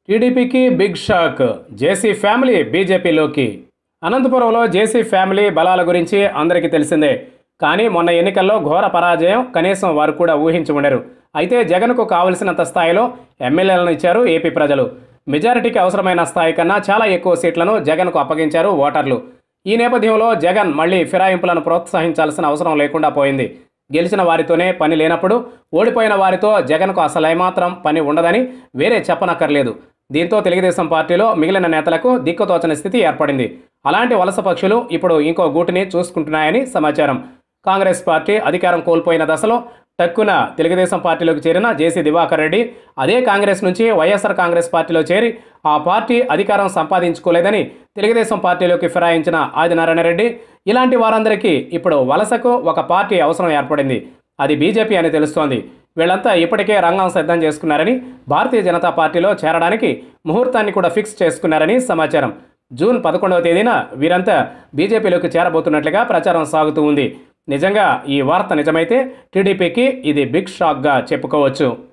టీడీపీకి big shock జేసీ family బీజేపీలోకి అనంతపురంలో జేసీ ఫ్యామిలీ బలాల గురించి అందరికీ తెలిసిందే కానీ మొన్న ఎన్నికల్లో ఘోర పరాజయం కనీసం వారు కూడా ఊహించి ఉండరు అయితే జగన్కు కావలసినంత స్థాయిలో ఎమ్మెల్యేలను ఇచ్చారు ఏపీ ప్రజలు మెజారిటీకి అవసరమైన స్థాయి కన్నా చాలా ఎక్కువ సీట్లను జగన్కు అప్పగించారు ఓటర్లు ఈ నేపథ్యంలో జగన్ మళ్ళీ ఫిరాయింపులను ప్రోత్సహించాల్సిన అవసరం లేకుండా పోయింది గెలిచిన వారితోనే పని లేనప్పుడు ఓడిపోయిన వారితో జగన్కు అసలు ఏమాత్రం పని ఉండదని వేరే చెప్పనక్కర్లేదు దీంతో తెలుగుదేశం పార్టీలో మిగిలిన నేతలకు దిక్కుతోచని స్థితి ఏర్పడింది అలాంటి వలస పక్షులు ఇప్పుడు ఇంకో గూటిని చూసుకుంటున్నాయని సమాచారం కాంగ్రెస్ పార్టీ అధికారం కోల్పోయిన దశలో టక్కున తెలుగుదేశం పార్టీలోకి చేరిన జేసీ దివాకర్ రెడ్డి అదే కాంగ్రెస్ నుంచి వైఎస్ఆర్ కాంగ్రెస్ పార్టీలో చేరి ఆ పార్టీ అధికారం సంపాదించుకోలేదని తెలుగుదేశం పార్టీలోకి ఫిరాయించిన ఆదినారాయణ రెడ్డి ఇలాంటి వారందరికీ ఇప్పుడు వలసకు ఒక పార్టీ అవసరం ఏర్పడింది అది బీజేపీ అని తెలుస్తోంది వీళ్ళంతా ఇప్పటికే రంగం సిద్ధం చేసుకున్నారని భారతీయ జనతా పార్టీలో చేరడానికి ముహూర్తాన్ని కూడా ఫిక్స్ చేసుకున్నారని సమాచారం జూన్ పదకొండవ తేదీన వీరంతా బీజేపీలోకి చేరబోతున్నట్లుగా ప్రచారం సాగుతూ ఉంది నిజంగా ఈ వార్త నిజమైతే టీడీపీకి ఇది బిగ్ షాక్గా చెప్పుకోవచ్చు